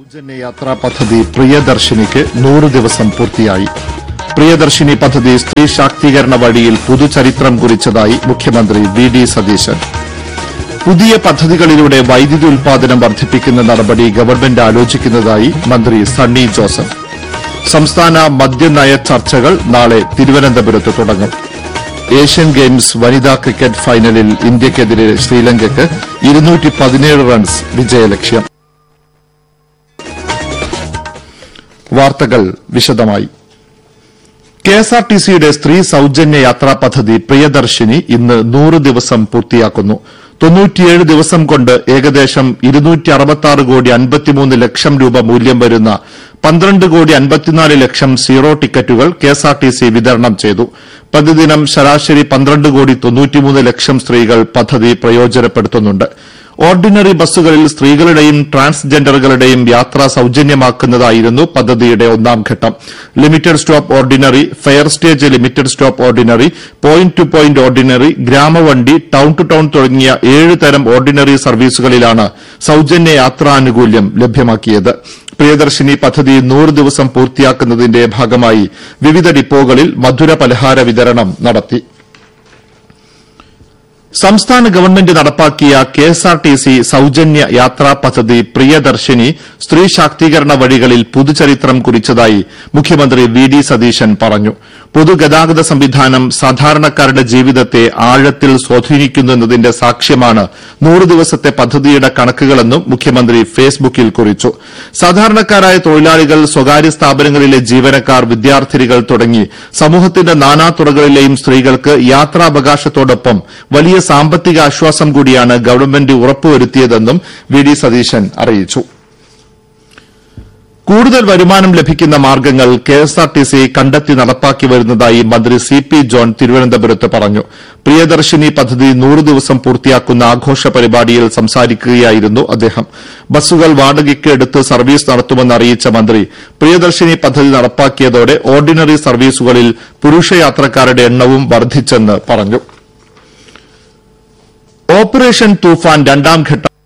സൗജന്യ യാത്രാ പദ്ധതി പ്രിയദർശിനിക്ക് നൂറ് ദിവസം പൂർത്തിയായി പ്രിയദർശിനി പദ്ധതി സ്ത്രീ ശാക്തീകരണ വഴിയിൽ പുതുചരിത്രം കുറിച്ചതായി മുഖ്യമന്ത്രി വി ഡി സതീശൻ പുതിയ പദ്ധതികളിലൂടെ വൈദ്യുതി ഉൽപാദനം വർദ്ധിപ്പിക്കുന്ന നടപടി ഗവൺമെന്റ് ആലോചിക്കുന്നതായി മന്ത്രി സണ്ണി ജോസഫ് സംസ്ഥാന മദ്യനയ ചർച്ചകൾ നാളെ തിരുവനന്തപുരത്ത് തുടങ്ങും ഏഷ്യൻ ഗെയിംസ് വനിതാ ക്രിക്കറ്റ് ഫൈനലിൽ ഇന്ത്യയ്ക്കെതിരെ ശ്രീലങ്കയ്ക്ക് ഇരുന്നൂറ്റി പതിനേഴ് റൺസ് വിജയലക്ഷ്യം വാർത്തകൾ വിശദമായി കെഎസ്ആർടിസിയുടെ സ്ത്രീ സൌജന്യ യാത്രാ പദ്ധതി പ്രിയദർശിനി ഇന്ന് നൂറ് ദിവസം പൂർത്തിയാക്കുന്നു തൊണ്ണൂറ്റിയേഴ് ദിവസം കൊണ്ട് ഏകദേശം ഇരുന്നൂറ്റി അറുപത്തി കോടി അൻപത്തിമൂന്ന് ലക്ഷം രൂപ മൂല്യം വരുന്ന പന്ത്രണ്ട് കോടി അൻപത്തിനാല് ലക്ഷം സീറോ ടിക്കറ്റുകൾ കെഎസ്ആർടിസി വിതരണം ചെയ്തു പ്രതിദിനം ശരാശരി പന്ത്രണ്ട് കോടി തൊണ്ണൂറ്റിമൂന്ന് ലക്ഷം സ്ത്രീകൾ പദ്ധതി പ്രയോജനപ്പെടുത്തുന്നുണ്ട് ഓർഡിനറി ബസ്സുകളിൽ സ്ത്രീകളുടെയും ട്രാൻസ്ജെൻഡറുകളുടെയും യാത്ര സൌജന്യമാക്കുന്നതായിരുന്നു പദ്ധതിയുടെ ഒന്നാം ഘട്ടം limited stop ordinary fare stage limited stop ordinary point to point ordinary Gramavandi town to town തുടങ്ങിയ ഏഴ് തരം ഓർഡിനറി സർവീസുകളിലാണ് സൌജന്യ യാത്രാനുകൂല്യം ലഭ്യമാക്കിയത് പ്രിയദർശിനി പദ്ധതി നൂറ് ദിവസം പൂർത്തിയാക്കുന്നതിന്റെ ഭാഗമായി വിവിധ ഡിപ്പോകളിൽ മധുര പലഹാര വിതരണം നടത്തി സംസ്ഥാന ഗവൺമെന്റ് നടപ്പാക്കിയ കെഎസ്ആർടിസി സൌജന്യ യാത്രാ പദ്ധതി പ്രിയദർശിനി സ്ത്രീ ശാക്തീകരണ വഴികളിൽ പുതുചരിത്രം കുറിച്ചതായി മുഖ്യമന്ത്രി വി ഡി സതീശൻ പറഞ്ഞു പൊതുഗതാഗത സംവിധാനം സാധാരണക്കാരുടെ ജീവിതത്തെ ആഴത്തിൽ സ്വാധീനിക്കുന്നതിന്റെ സാക്ഷ്യമാണ് നൂറ് ദിവസത്തെ പദ്ധതിയുടെ കണക്കുകളെന്നും മുഖ്യമന്ത്രി ഫേസ്ബുക്കിൽ കുറിച്ചു സാധാരണക്കാരായ തൊഴിലാളികൾ സ്വകാര്യ സ്ഥാപനങ്ങളിലെ ജീവനക്കാർ വിദ്യാർത്ഥിനികൾ തുടങ്ങി സമൂഹത്തിന്റെ നാനാതുറകളിലെയും സ്ത്രീകൾക്ക് യാത്രാവകാശത്തോടൊപ്പം വലിയ സാമ്പത്തിക ആശ്വാസം കൂടിയാണ് ഗവൺമെന്റ് ഉറപ്പുവരുത്തിയതെന്നും വി ഡി സതീശൻ അറിയിച്ചു കൂടുതൽ വരുമാനം ലഭിക്കുന്ന മാർഗ്ഗങ്ങൾ കെഎസ്ആർടിസി കണ്ടെത്തി നടപ്പാക്കി വരുന്നതായി മന്ത്രി സി പി ജോൺ തിരുവനന്തപുരത്ത് പറഞ്ഞു പ്രിയദർശിനി പദ്ധതി നൂറ് ദിവസം പൂർത്തിയാക്കുന്ന ആഘോഷ പരിപാടിയിൽ സംസാരിക്കുകയായിരുന്നു അദ്ദേഹം ബസ്സുകൾ വാടകയ്ക്ക് എടുത്ത് സർവീസ് നടത്തുമെന്ന് അറിയിച്ച മന്ത്രി പ്രിയദർശിനി പദ്ധതി നടപ്പാക്കിയതോടെ ഓർഡിനറി സർവീസുകളിൽ പുരുഷ യാത്രക്കാരുടെ എണ്ണവും വർദ്ധിച്ചെന്ന് പറഞ്ഞു ഓപ്പറേഷൻ തൂഫാൻ രണ്ടാം ഘട്ടം